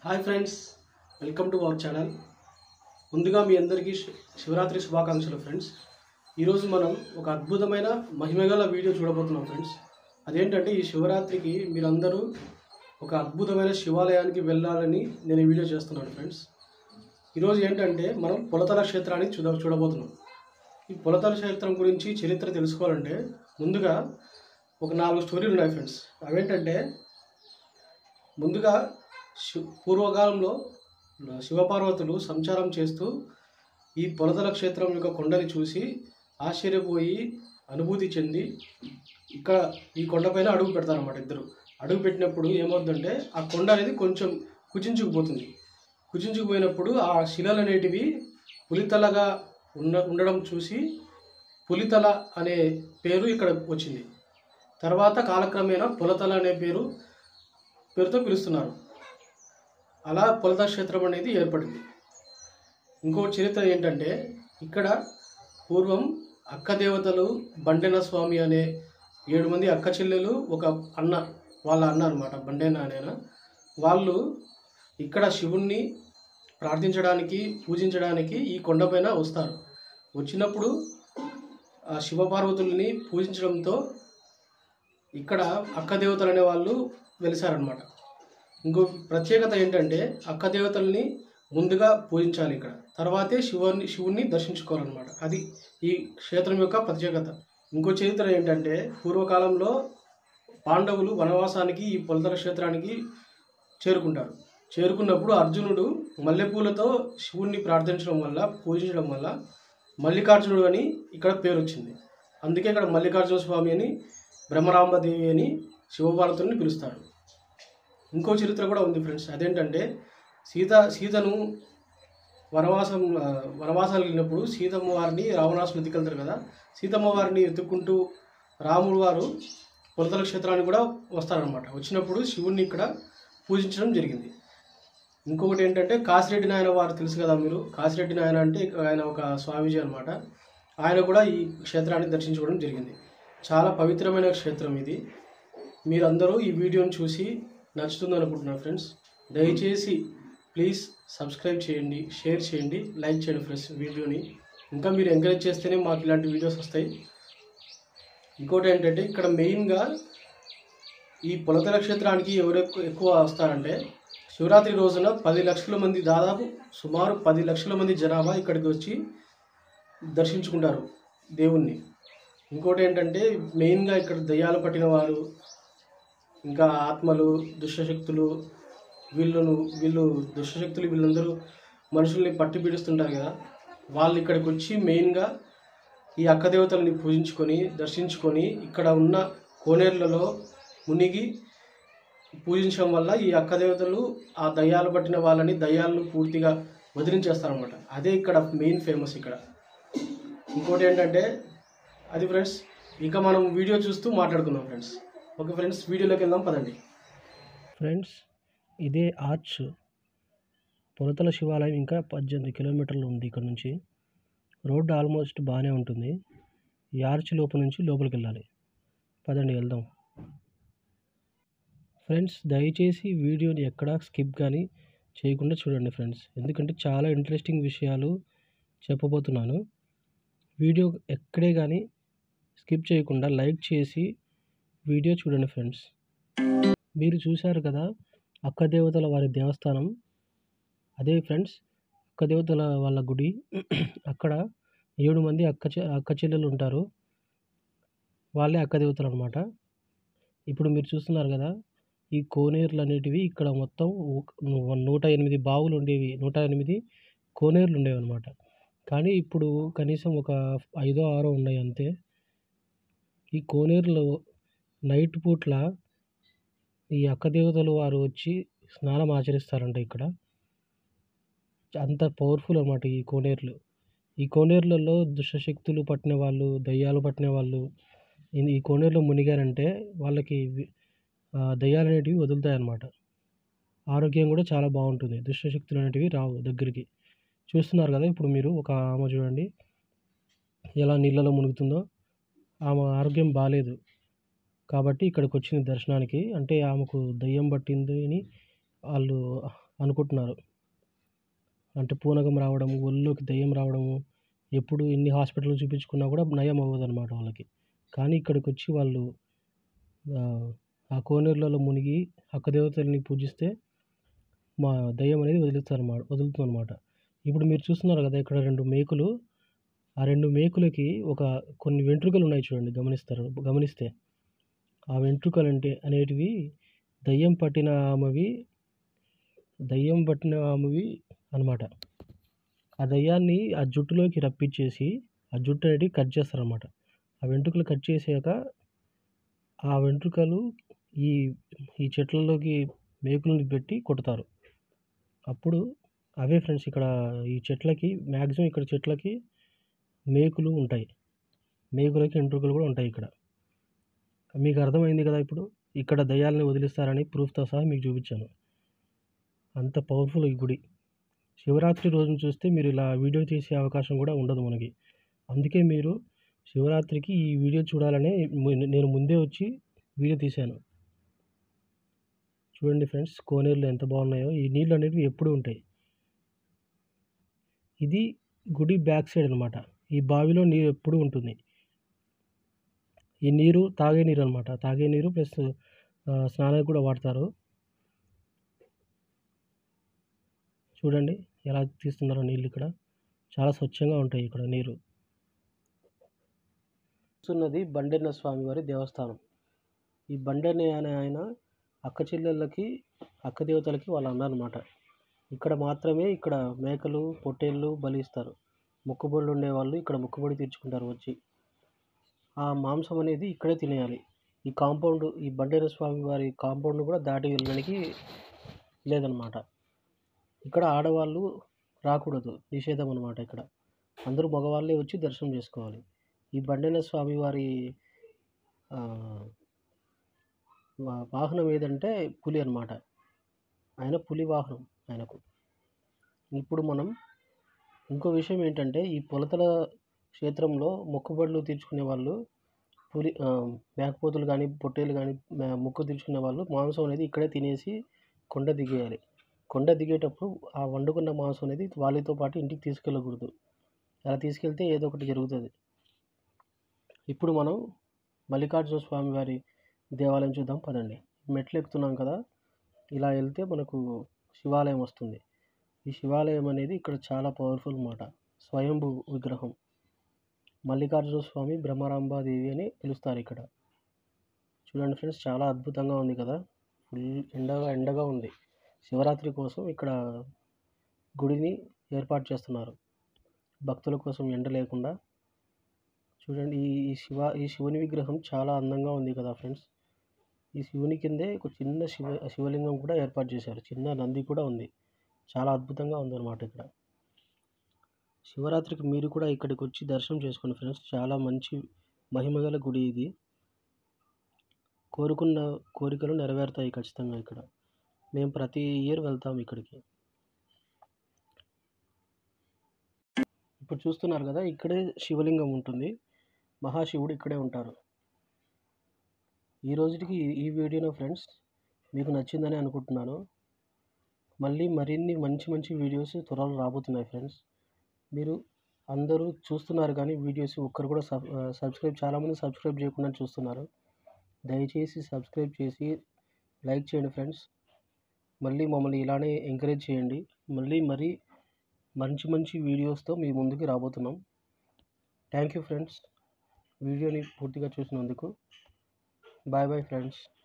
hi friends welcome to our channel ముందుగా మీ అందరికీ శి- శివరాత్రి శుభాకాంక్షలు ఫ్రెండ్స్ ఈరోజు మనం ఒక అద్భుతమైన మహిమగల వీడియో చూడబోతున్నాం ఫ్రెండ్స్ అదేంటంటే ఈ శివరాత్రికి మీరందరూ ఒక అద్భుతమైన శివాలయానికి వెళ్ళాలని నేను ఈ వీడియో చేస్తున్నాను ఫ్రెండ్స్ ఈరోజు ఏంటంటే మనం పొలతల క్షేత్రాన్ని చూడ చూడబోతున్నాం ఈ పొలతల క్షేత్రం గురించి చరిత్ర తెలుసుకోవాలంటే ముందుగా ఒక నాలుగు స్టోరీలు ఉన్నాయి ఫ్రెండ్స్ అవేంటంటే ముందుగా శి- పూర్వకాలంలో శివపార్వతులు సంచారం చేస్తూ ఈ పొలతల క్షేత్రం యొక్క కొండని చూసి ఆశ్చర్యపోయి అనుభూతి చెంది ఇక్కడ ఈ కొండపైన అడుగు పెడతారన్నమాట ఇద్దరు అడుగు పెట్టినప్పుడు ఏమవుతుందంటే ఆ కొండ అనేది కొంచెం కుచించుకుపోతుంది కుచించుకుపోయినప్పుడు ఆ శిలలు అనేటివి పులితలగా ఉన్న ఉండడం చూసి పులితల అనే పేరు ఇక్కడ వచ్చింది తర్వాత కాలక్రమేణా పొలతల అనే పేరు పేరుతో పిలుస్తున్నారు అలా పొలత క్షేత్రం అనేది ఏర్పడింది ఇంకో చరిత్ర ఏంటంటే ఇక్కడ పూర్వం అక్క దేవతలు బండెన స్వామి అనే ఏడు మంది అక్క చెల్లెలు ఒక అన్న వాళ్ళ అన్న అనమాట బండెన అనేన వాళ్ళు ఇక్కడ శివుణ్ణి ప్రార్థించడానికి పూజించడానికి ఈ కొండపైన వస్తారు వచ్చినప్పుడు ఆ శివపార్వతుల్ని పూజించడంతో ఇక్కడ అక్క దేవతలు అనే వాళ్ళు వెలిసారనమాట ఇంకో ప్రత్యేకత ఏంటంటే అక్క దేవతల్ని ముందుగా పూజించాలి ఇక్కడ తర్వాతే శివుని శివుణ్ణి దర్శించుకోవాలన్నమాట అది ఈ క్షేత్రం యొక్క ప్రత్యేకత ఇంకో చరిత్ర ఏంటంటే పూర్వకాలంలో పాండవులు వనవాసానికి ఈ పొలతల క్షేత్రానికి చేరుకుంటారు చేరుకున్నప్పుడు అర్జునుడు మల్లెపూలతో శివుణ్ణి ప్రార్థించడం వల్ల పూజించడం వల్ల మల్లికార్జునుడు అని ఇక్కడ పేరు వచ్చింది అందుకే ఇక్కడ మల్లికార్జున స్వామి అని బ్రహ్మరాంబదేవి అని శివపార్వతుల్ని పిలుస్తారు ఇంకో చరిత్ర కూడా ఉంది ఫ్రెండ్స్ అదేంటంటే సీత సీతను వనవాసం ఆ, వనవాసాలకు వెళ్ళినప్పుడు సీతమ్మ వారిని రావణాసులు ఎత్తుకెళ్తారు కదా సీతమ్మ వారిని ఎత్తుక్కుంటూ రాముడు వారు పొలతల క్షేత్రానికి కూడా వస్తారనమాట వచ్చినప్పుడు శివుణ్ణి ఇక్కడ పూజించడం జరిగింది ఇంకొకటి ఏంటంటే కాసిరెడ్డి నాయన వారు తెలుసు కదా మీరు కాసిరెడ్డి నాయన అంటే ఆయన ఒక స్వామీజీ అనమాట ఆయన కూడా ఈ క్షేత్రాన్ని దర్శించుకోవడం జరిగింది చాలా పవిత్రమైన క్షేత్రం ఇది మీరందరూ ఈ వీడియోని చూసి నచ్చుతుంది అనుకుంటున్నాను ఫ్రెండ్స్ దయచేసి ప్లీజ్ సబ్స్క్రైబ్ చేయండి షేర్ చేయండి లైక్ చేయండి ఫ్రెండ్స్ వీడియోని ఇంకా మీరు ఎంకరేజ్ చేస్తేనే మాకు ఇలాంటి వీడియోస్ వస్తాయి ఇంకోటి ఏంటంటే ఇక్కడ మెయిన్గా ఈ పొలతల క్షేత్రానికి ఎవరు ఎక్కువ ఎక్కువ వస్తారంటే శివరాత్రి రోజున పది లక్షల మంది దాదాపు సుమారు పది లక్షల మంది జనాభా ఇక్కడికి వచ్చి దర్శించుకుంటారు దేవుణ్ణి ఇంకోటి ఏంటంటే మెయిన్గా ఇక్కడ దయ్యాలు పట్టిన వారు ఇంకా ఆత్మలు దుష్టశక్తులు వీళ్ళను వీళ్ళు దుష్టశక్తులు వీళ్ళందరూ మనుషుల్ని పట్టి పీడిస్తుంటారు కదా వాళ్ళు ఇక్కడికి వచ్చి మెయిన్గా ఈ అక్క దేవతల్ని పూజించుకొని దర్శించుకొని ఇక్కడ ఉన్న కోనేరులలో మునిగి పూజించడం వల్ల ఈ అక్క దేవతలు ఆ దయ్యాలు పట్టిన వాళ్ళని దయ్యాలను పూర్తిగా వదిలించేస్తారనమాట అదే ఇక్కడ మెయిన్ ఫేమస్ ఇక్కడ ఇంకోటి ఏంటంటే అది ఫ్రెండ్స్ ఇక మనం వీడియో చూస్తూ మాట్లాడుకుందాం ఫ్రెండ్స్ ఓకే ఫ్రెండ్స్ వీడియోలోకి వెళ్దాం పదండి ఫ్రెండ్స్ ఇదే ఆర్చ్ పొలతల శివాలయం ఇంకా పద్దెనిమిది కిలోమీటర్లు ఉంది ఇక్కడ నుంచి రోడ్డు ఆల్మోస్ట్ బాగానే ఉంటుంది ఈ ఆర్చ్ లోపల నుంచి లోపలికి వెళ్ళాలి పదండి వెళ్దాం ఫ్రెండ్స్ దయచేసి వీడియోని ఎక్కడా స్కిప్ కానీ చేయకుండా చూడండి ఫ్రెండ్స్ ఎందుకంటే చాలా ఇంట్రెస్టింగ్ విషయాలు చెప్పబోతున్నాను వీడియో ఎక్కడే కానీ స్కిప్ చేయకుండా లైక్ చేసి వీడియో చూడండి ఫ్రెండ్స్ మీరు చూశారు కదా అక్క దేవతల వారి దేవస్థానం అదే ఫ్రెండ్స్ అక్క దేవతల వాళ్ళ గుడి అక్కడ ఏడు మంది అక్క చె అక్క చెల్లెలు ఉంటారు వాళ్ళే అక్క దేవతలు అనమాట ఇప్పుడు మీరు చూస్తున్నారు కదా ఈ కోనేరులు అనేటివి ఇక్కడ మొత్తం ఒక- ను- నూట ఎనిమిది బావులు ఉండేవి నూట ఎనిమిది కోనేరులు ఉండేవి అనమాట కానీ ఇప్పుడు కనీసం ఒక ఐదో ఆరో ఉన్నాయి అంతే ఈ కోనేరులో నైట్ పూట్ల ఈ అక్క దేవతలు వారు వచ్చి స్నానం ఆచరిస్తారంట ఇక్కడ అంత పవర్ఫుల్ అన్నమాట ఈ కోనేరులు ఈ కోనేరులలో దుష్టశక్తులు పట్టిన వాళ్ళు దయ్యాలు పట్టిన వాళ్ళు ఈ- ఈ కోనేరులో మునిగారంటే వాళ్ళకి వి- ఆ, దయ్యాలు అనేటివి వదులుతాయి అన్నమాట ఆరోగ్యం కూడా చాలా బాగుంటుంది దుష్టశక్తులు అనేటివి రావు దగ్గరికి చూస్తున్నారు కదా ఇప్పుడు మీరు ఒక ఆమె చూడండి ఎలా నీళ్ళలో మునుగుతుందో ఆమె ఆరోగ్యం బాగాలేదు కాబట్టి ఇక్కడికి వచ్చింది దర్శనానికి అంటే ఆమెకు దయ్యం పట్టింది అని వాళ్ళు అనుకుంటున్నారు అంటే పూనకం రావడం ఒళ్ళోకి దయ్యం రావడము ఎప్పుడు ఎన్ని హాస్పిటల్ చూపించుకున్నా కూడా నయం అవ్వదు అనమాట వాళ్ళకి కానీ ఇక్కడికి వచ్చి వాళ్ళు ఆ, ఆ కోనేరులలో మునిగి అక్క దేవతల్ని పూజిస్తే మా దయ్యం అనేది వదులుతారు అన్నమాట వదులుతుంది అనమాట ఇప్పుడు మీరు చూస్తున్నారు కదా ఇక్కడ రెండు మేకులు ఆ రెండు మేకులకి ఒక కొన్ని వెంట్రుకలు ఉన్నాయి చూడండి గమనిస్తారు గమనిస్తే ఆ వెంట్రుకలు అంటే అనేటివి దయ్యం పట్టిన ఆమెవి దయ్యం పట్టిన ఆమెవి అనమాట ఆ దయ్యాన్ని ఆ జుట్టులోకి రప్పించేసి ఆ జుట్టు అనేది కట్ చేస్తారనమాట ఆ వెంట్రుకలు కట్ చేసాక ఆ వెంట్రుకలు ఈ ఈ చెట్లలోకి మేకులను పెట్టి కొడతారు అప్పుడు అవే ఫ్రెండ్స్ ఇక్కడ ఈ చెట్లకి మ్యాక్సిమం ఇక్కడ చెట్లకి మేకులు ఉంటాయి మేకులకి వెంట్రుకలు కూడా ఉంటాయి ఇక్కడ మీకు అర్థమైంది కదా ఇప్పుడు ఇక్కడ దయ్యాలని వదిలిస్తారని ప్రూఫ్తో సహా మీకు చూపించాను అంత పవర్ఫుల్ ఈ గుడి శివరాత్రి రోజున చూస్తే మీరు ఇలా వీడియో తీసే అవకాశం కూడా ఉండదు మనకి అందుకే మీరు శివరాత్రికి ఈ వీడియో చూడాలనే ము- నేను ముందే వచ్చి వీడియో తీశాను చూడండి ఫ్రెండ్స్ కోనేరులు ఎంత బాగున్నాయో ఈ నీళ్ళు అనేవి ఎప్పుడూ ఉంటాయి ఇది గుడి బ్యాక్ సైడ్ అనమాట ఈ బావిలో నీరు ఎప్పుడూ ఉంటుంది ఈ నీరు తాగే నీరు అనమాట తాగే నీరు ప్లస్ ఆ, స్నానానికి కూడా వాడతారు చూడండి ఎలా తీస్తున్నారో నీళ్ళు ఇక్కడ చాలా స్వచ్ఛంగా ఉంటాయి ఇక్కడ నీరు చూస్తున్నది బండెన్న స్వామి వారి దేవస్థానం ఈ బండెన్న అనే ఆయన అక్క చెల్లెళ్ళకి అక్క దేవతలకి వాళ్ళ అన్నమాట ఇక్కడ మాత్రమే ఇక్కడ మేకలు పొట్టేళ్ళు బలి ఇస్తారు మొక్కుబడులు ఉండేవాళ్ళు ఇక్కడ మొక్కుబడి తీర్చుకుంటారు వచ్చి ఆ మాంసం అనేది ఇక్కడే తినేయాలి ఈ కాంపౌండ్ ఈ బండేర స్వామి వారి కాంపౌండ్ కూడా దాటి వెళ్ళడానికి లేదనమాట ఇక్కడ ఆడవాళ్ళు రాకూడదు నిషేధం అనమాట ఇక్కడ అందరూ మగవాళ్ళే వచ్చి దర్శనం చేసుకోవాలి ఈ బండేర స్వామి వారి ఆ, వా- వాహనం ఏదంటే పులి అన్నమాట ఆయన పులి వాహనం ఆయనకు ఇప్పుడు మనం ఇంకో విషయం ఏంటంటే ఈ పొలతల క్షేత్రంలో మొక్కుబడులు తీర్చుకునే వాళ్ళు పులి ఆ, మేకపోతులు కానీ పొట్టేలు కానీ మొక్కు తీర్చుకునే వాళ్ళు మాంసం అనేది ఇక్కడే తినేసి కొండ దిగేయాలి కొండ దిగేటప్పుడు ఆ వండుకున్న మాంసం అనేది వాళ్ళతో పాటు ఇంటికి తీసుకెళ్ళకూడదు అలా తీసుకెళ్తే ఏదో ఒకటి జరుగుతుంది ఇప్పుడు మనం మల్లికార్జున స్వామి వారి దేవాలయం చూద్దాం పదండి మెట్లు ఎక్కుతున్నాం కదా ఇలా వెళ్తే మనకు శివాలయం వస్తుంది ఈ శివాలయం అనేది ఇక్కడ చాలా పవర్ఫుల్ అన్నమాట స్వయంభూ విగ్రహం మల్లికార్జున స్వామి బ్రహ్మరాంబాదేవి అని పిలుస్తారు ఇక్కడ చూడండి ఫ్రెండ్స్ చాలా అద్భుతంగా ఉంది కదా ఫుల్ ఎండగా ఎండగా ఉంది శివరాత్రి కోసం ఇక్కడ గుడిని ఏర్పాటు చేస్తున్నారు భక్తుల కోసం ఎండ లేకుండా చూడండి ఈ ఈ శివ ఈ శివుని విగ్రహం చాలా అందంగా ఉంది కదా ఫ్రెండ్స్ ఈ శివుని కిందే ఒక చిన్న శివ శివలింగం కూడా ఏర్పాటు చేశారు చిన్న నంది కూడా ఉంది చాలా అద్భుతంగా ఉందన్నమాట ఇక్కడ శివరాత్రికి మీరు కూడా ఇక్కడికి వచ్చి దర్శనం చేసుకోండి ఫ్రెండ్స్ చాలా మంచి మహిమగల గుడి ఇది కోరుకున్న కోరికలు నెరవేరుతాయి ఖచ్చితంగా ఇక్కడ మేము ప్రతి ఇయర్ వెళ్తాం ఇక్కడికి ఇప్పుడు చూస్తున్నారు కదా ఇక్కడే శివలింగం ఉంటుంది మహాశివుడు ఇక్కడే ఉంటారు ఈ రోజుకి ఈ- ఈ వీడియోలో ఫ్రెండ్స్ మీకు నచ్చిందని అనుకుంటున్నాను మళ్ళీ మరిన్ని మంచి మంచి వీడియోస్ త్వరలో రాబోతున్నాయి ఫ్రెండ్స్ మీరు అందరూ చూస్తున్నారు కానీ వీడియోస్ ఒక్కరు కూడా సబ్ సబ్స్క్రైబ్ చాలామంది సబ్స్క్రైబ్ చేయకుండా చూస్తున్నారు దయచేసి సబ్స్క్రైబ్ చేసి లైక్ చేయండి ఫ్రెండ్స్ మళ్ళీ మమ్మల్ని ఇలానే ఎంకరేజ్ చేయండి మళ్ళీ మరీ మంచి మంచి వీడియోస్తో మీ ముందుకు రాబోతున్నాం థ్యాంక్ యూ ఫ్రెండ్స్ వీడియోని పూర్తిగా చూసినందుకు బాయ్ బాయ్ ఫ్రెండ్స్